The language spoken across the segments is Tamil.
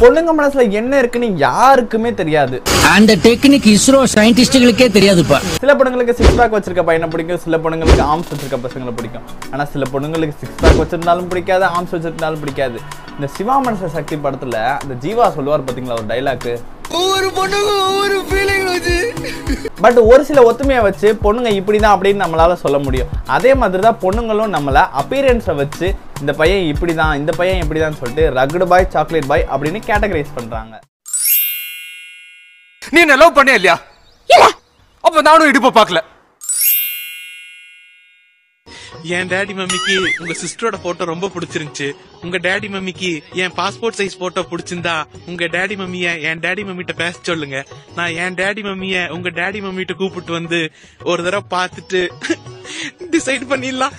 பொண்ணுங்க மனசுல என்ன இருக்குன்னு யாருக்குமே தெரியாது அந்த டெக்னிக் இஸ்ரோ சயின்டிஸ்டுகளுக்கே தெரியாதுப்பா சில பொண்ணுங்களுக்கு சிக்ஸ் பேக் வச்சிருக்க பையனை பிடிக்கும் சில பொண்ணுங்களுக்கு ஆர்ம்ஸ் வச்சிருக்க பசங்களை பிடிக்கும் ஆனா சில பொண்ணுங்களுக்கு சிக்ஸ் பேக் வச்சிருந்தாலும் பிடிக்காது ஆர்ம்ஸ் வச்சிருந்தாலும் பிடிக்காது இந்த சிவா மனச சக்தி படத்துல அந்த ஜீவா சொல்லுவார் பாத்தீங்களா ஒரு டைலாக் ஒவ்வொரு பொண்ணுக்கும் ஒவ்வொரு ஃபீலிங் வச்சு பட் ஒரு சில ஒத்துமையை வச்சு பொண்ணுங்க இப்படிதான் அப்படின்னு நம்மளால சொல்ல முடியும் அதே மாதிரி தான் பொண்ணுங்களும் நம்மள அப்பீரியன்ஸை வச்சு இந்த பையன் இப்படிதான் இந்த பையன் இப்படிதான் சொல்லிட்டு ரகுடு பாய் சாக்லேட் பாய் அப்படின்னு கேட்டகரைஸ் பண்றாங்க நீ என்ன லவ் பண்ணே இல்லையா அப்ப நானும் இடுப்ப பார்க்கல என் டேடி மம்மிக்கு உங்க சிஸ்டரோட போட்டோ ரொம்ப பிடிச்சிருந்துச்சு உங்க டேடி மம்மிக்கு என் பாஸ்போர்ட் சைஸ் போட்டோ பிடிச்சிருந்தா உங்க டேடி மம்மிய என் டேடி மம்மிட்ட பேச சொல்லுங்க நான் என் டேடி மம்மிய உங்க டேடி மம்மிட்ட கூப்பிட்டு வந்து ஒரு தடவை பார்த்துட்டு டிசைட் பண்ணிடலாம்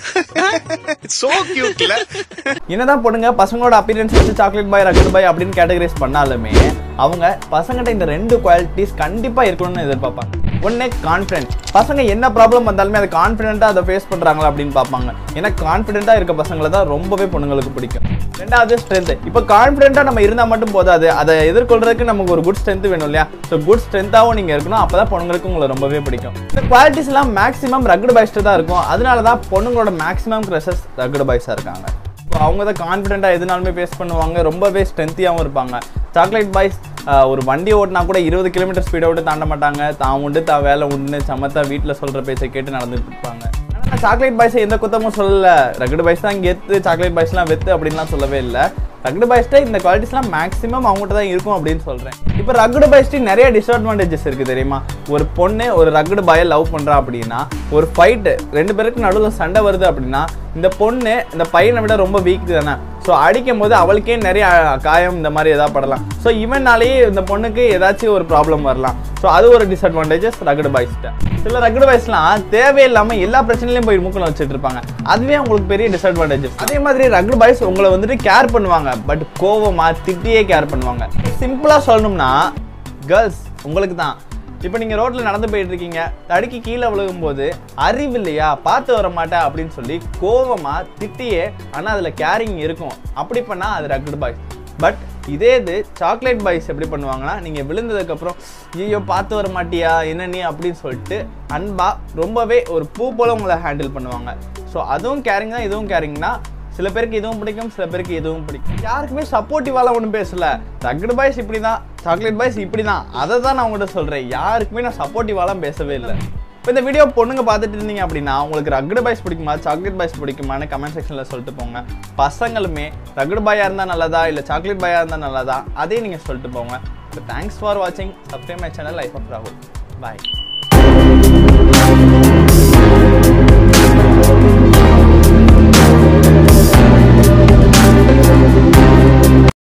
சோ கியூட்ல என்னதான் பொண்ணுங்க பசங்களோட அப்பீரியன்ஸ் வச்சு சாக்லேட் பாய் ரகுடு பாய் அப்படின்னு கேட்டகரைஸ் பண்ணாலுமே அவங்க பசங்கிட்ட இந்த ரெண்டு குவாலிட்டிஸ் கண்டிப்பா இருக்கணும்னு எதிர்பார்ப்பாங்க ஒண்ணு கான்ஃபிடென்ட் பசங்க என்ன ப்ராப்ளம் வந்தாலுமே அதை கான்ஃபிடென்ட்டா அதை ஃபேஸ் பண்றாங்களா அப்படின்னு பார்ப்பாங்க ஏன்னா கான்ஃபிடென்ட்டா இருக்க பசங்களை தான் ரொம்பவே பொண்ணுங்களுக்கு பிடிக்கும் ரெண்டாவது ஸ்ட்ரென்த் இப்போ கான்ஃபிடென்ட்டா நம்ம இருந்தா மட்டும் போதாது அதை எதிர்கொள்றதுக்கு நமக்கு ஒரு குட் ஸ்ட்ரென்த் வேணும் இல்லையா ஸோ குட் ஸ்ட்ரென்த்தாகவும் நீங்க இருக்கணும் அப்பதான் பொண்ணுங்களுக்கு உங்களை ரொம்பவே பிடிக்கும் இந்த குவாலிட்டிஸ் எல்லாம் மேக்ஸிமம் ரகுடு பாய்ஸ்ட்டு தான் இருக்கும் அதனால தான் பொண்ணுங்களோட மேக்ஸிமம் க்ரஷஸ் ரகுடு பாய்ஸாக இருக்காங்க இப்போ அவங்க தான் கான்ஃபிடென்ட்டாக எதுனாலுமே ஃபேஸ் பண்ணுவாங்க ரொம்பவே ஸ்ட்ரென்த்தியாகவும் இருப்பாங்க சாக்லேட் பாய்ஸ் ஒரு வண்டி ஓட்டினா கூட இருபது கிலோமீட்டர் ஸ்பீடை விட்டு தாண்ட மாட்டாங்க தான் உண்டு தான் வேலை உண்டு சமத்தா வீட்டில் சொல்கிற பேச்சை கேட்டு நடந்துட்டு இருப்பாங்க ஆனால் சாக்லேட் பாய்ஸை எந்த குத்தமும் சொல்லல ரகுடு பாய்ஸ் தான் கெத்து சாக்லேட் பாய்ஸ்லாம் வெத்து அப்படின்லாம் சொல்லவே இல்லை ரகுடு பாய்ஸ்ட்டே இந்த குவாலிட்டிஸ்லாம் மேக்ஸிமம் அவங்ககிட்ட தான் இருக்கும் அப்படின்னு சொல்கிறேன் இப்போ ரகுடு பாய்ஸ்ட்டு நிறைய டிஸ்அட்வான்டேஜஸ் இருக்குது தெரியுமா ஒரு பொண்ணு ஒரு ரகுடு பாயை லவ் பண்ணுறா அப்படின்னா ஒரு ஃபைட்டு ரெண்டு பேருக்கு நடுவில் சண்டை வருது அப்படின்னா இந்த பொண்ணு இந்த பையனை விட ரொம்ப வீக் தானே ஸோ அடிக்கும் போது அவளுக்கே நிறைய காயம் இந்த மாதிரி ஏதாவது படலாம் ஸோ இவனாலேயே இந்த பொண்ணுக்கு ஏதாச்சும் ஒரு ப்ராப்ளம் வரலாம் ஸோ அது ஒரு டிஸ்அட்வான்டேஜஸ் ரகுடு பாய்ஸ்ட்ட சில ரகுடு பாய்ஸ்லாம் தேவையில்லாமல் எல்லா பிரச்சனையிலையும் போய் மூக்கில் வச்சுட்டு இருப்பாங்க அதுவே உங்களுக்கு பெரிய டிஸ்அட்வான்டேஜஸ் அதே மாதிரி ரகுடு பாய்ஸ் உங்களை வந்துட்டு கேர் பண்ணுவாங்க பட் கோவமா திட்டியே கேர் பண்ணுவாங்க சிம்பிளாக சொல்லணும்னா கேர்ள்ஸ் உங்களுக்கு தான் இப்போ நீங்கள் ரோட்டில் நடந்து போயிட்டு இருக்கீங்க தடுக்கி கீழே விழுகும்போது அறிவு இல்லையா பார்த்து வர மாட்டேன் அப்படின்னு சொல்லி கோவமாக திட்டியே ஆனால் அதில் கேரிங் இருக்கும் அப்படி பண்ணால் அது ரகுடு பாய்ஸ் பட் இதே இது சாக்லேட் பாய்ஸ் எப்படி பண்ணுவாங்கன்னா நீங்கள் விழுந்ததுக்கப்புறம் ஐயோ பார்த்து வர மாட்டியா என்ன நீ அப்படின்னு சொல்லிட்டு அன்பா ரொம்பவே ஒரு பூ போல உங்களை ஹேண்டில் பண்ணுவாங்க ஸோ அதுவும் கேரிங் தான் இதுவும் கேரிங்னா சில பேருக்கு இதுவும் பிடிக்கும் சில பேருக்கு இதுவும் பிடிக்கும் யாருக்குமே சப்போர்ட்டிவாலாம் ஒன்றும் பேசல ரகுடு பாய்ஸ் இப்படி தான் சாக்லேட் பாய்ஸ் இப்படி தான் அதை தான் நான் உங்கள்கிட்ட சொல்கிறேன் யாருக்குமே நான் சப்போர்ட்டிவாலாம் பேசவே இல்லை இப்போ இந்த வீடியோ பொண்ணுங்க பார்த்துட்டு இருந்தீங்க அப்படின்னா உங்களுக்கு ரகுடு பாய்ஸ் பிடிக்குமா சாக்லேட் பாய்ஸ் பிடிக்குமான்னு கமெண்ட் செக்ஷனில் சொல்லிட்டு போங்க பசங்களுமே ரகுடு பாயாக இருந்தால் நல்லதா இல்லை சாக்லேட் பாயாக இருந்தால் நல்லதா அதையும் நீங்கள் சொல்லிட்டு போங்க இப்போ தேங்க்ஸ் ஃபார் வாட்சிங் subscribe my channel life of ராகுல் பாய்